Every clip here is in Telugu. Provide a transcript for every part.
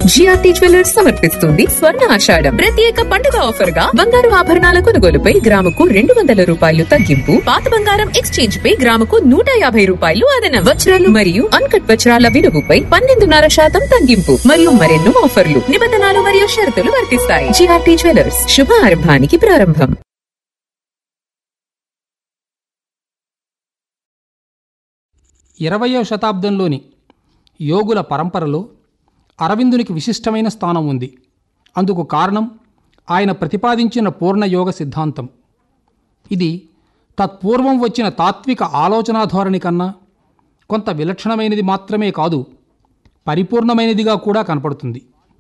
జిఆర్టీ జ్యువెలర్స్ సమర్పిస్తుంది స్వర్ణ ఆషాఢం ప్రత్యేక పండుగ ఆఫర్ గా బంగారు ఆభరణాల కొనుగోలుపై గ్రాముకు రెండు వందల రూపాయలు తగ్గింపు పాత బంగారం ఎక్స్చేంజ్ పై గ్రాముకు నూట యాభై రూపాయలు అదనం వజ్రాలు మరియు అన్కట్ వజ్రాల విలువపై పన్నెండున్నర శాతం తగ్గింపు మరియు మరెన్నో ఆఫర్లు నిబంధనలు మరియు షరతులు వర్తిస్తాయి జిఆర్టీ జ్యువెలర్స్ శుభ ఆరంభానికి ప్రారంభం ఇరవయో శతాబ్దంలోని యోగుల పరంపరలో అరవిందునికి విశిష్టమైన స్థానం ఉంది అందుకు కారణం ఆయన ప్రతిపాదించిన పూర్ణ యోగ సిద్ధాంతం ఇది తత్పూర్వం వచ్చిన తాత్విక ఆలోచనా ధోరణి కన్నా కొంత విలక్షణమైనది మాత్రమే కాదు పరిపూర్ణమైనదిగా కూడా కనపడుతుంది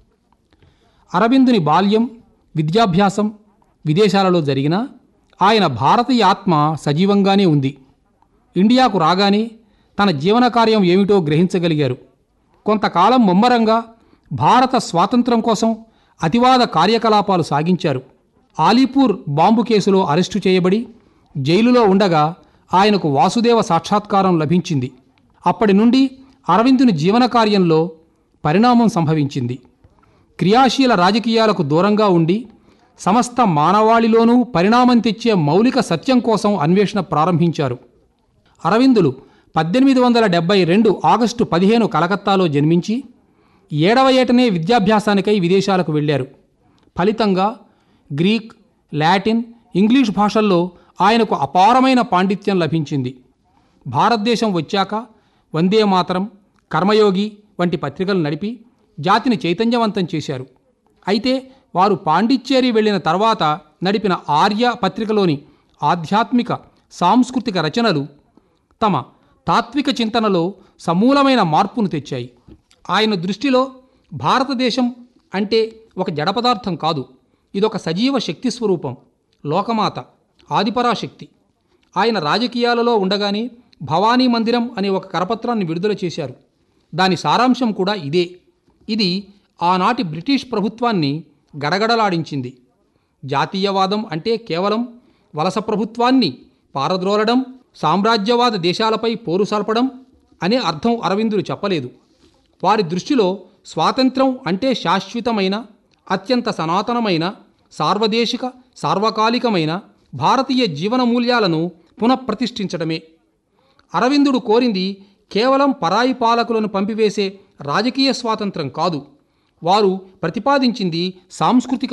అరవిందుని బాల్యం విద్యాభ్యాసం విదేశాలలో జరిగినా ఆయన భారతీయ ఆత్మ సజీవంగానే ఉంది ఇండియాకు రాగానే తన జీవన కార్యం ఏమిటో గ్రహించగలిగారు కొంతకాలం ముమ్మరంగా భారత స్వాతంత్రం కోసం అతివాద కార్యకలాపాలు సాగించారు ఆలీపూర్ బాంబు కేసులో అరెస్టు చేయబడి జైలులో ఉండగా ఆయనకు వాసుదేవ సాక్షాత్కారం లభించింది అప్పటి నుండి అరవిందుని జీవన కార్యంలో పరిణామం సంభవించింది క్రియాశీల రాజకీయాలకు దూరంగా ఉండి సమస్త మానవాళిలోనూ పరిణామం తెచ్చే మౌలిక సత్యం కోసం అన్వేషణ ప్రారంభించారు అరవిందులు పద్దెనిమిది వందల డెబ్బై రెండు ఆగస్టు పదిహేను కలకత్తాలో జన్మించి ఏడవ ఏటనే విద్యాభ్యాసానికై విదేశాలకు వెళ్ళారు ఫలితంగా గ్రీక్ లాటిన్ ఇంగ్లీష్ భాషల్లో ఆయనకు అపారమైన పాండిత్యం లభించింది భారతదేశం వచ్చాక వందే మాతరం కర్మయోగి వంటి పత్రికలు నడిపి జాతిని చైతన్యవంతం చేశారు అయితే వారు పాండిచ్చేరి వెళ్ళిన తర్వాత నడిపిన ఆర్య పత్రికలోని ఆధ్యాత్మిక సాంస్కృతిక రచనలు తమ తాత్విక చింతనలో సమూలమైన మార్పును తెచ్చాయి ఆయన దృష్టిలో భారతదేశం అంటే ఒక జడ పదార్థం కాదు ఇదొక సజీవ శక్తి స్వరూపం లోకమాత ఆదిపరాశక్తి ఆయన రాజకీయాలలో ఉండగానే భవానీ మందిరం అనే ఒక కరపత్రాన్ని విడుదల చేశారు దాని సారాంశం కూడా ఇదే ఇది ఆనాటి బ్రిటిష్ ప్రభుత్వాన్ని గడగడలాడించింది జాతీయవాదం అంటే కేవలం వలస ప్రభుత్వాన్ని పారద్రోలడం సామ్రాజ్యవాద దేశాలపై పోరు సల్పడం అనే అర్థం అరవిందులు చెప్పలేదు వారి దృష్టిలో స్వాతంత్రం అంటే శాశ్వతమైన అత్యంత సనాతనమైన సార్వదేశిక సార్వకాలికమైన భారతీయ జీవన మూల్యాలను పునఃప్రతిష్ఠించడమే అరవిందుడు కోరింది కేవలం పరాయి పాలకులను పంపివేసే రాజకీయ స్వాతంత్రం కాదు వారు ప్రతిపాదించింది సాంస్కృతిక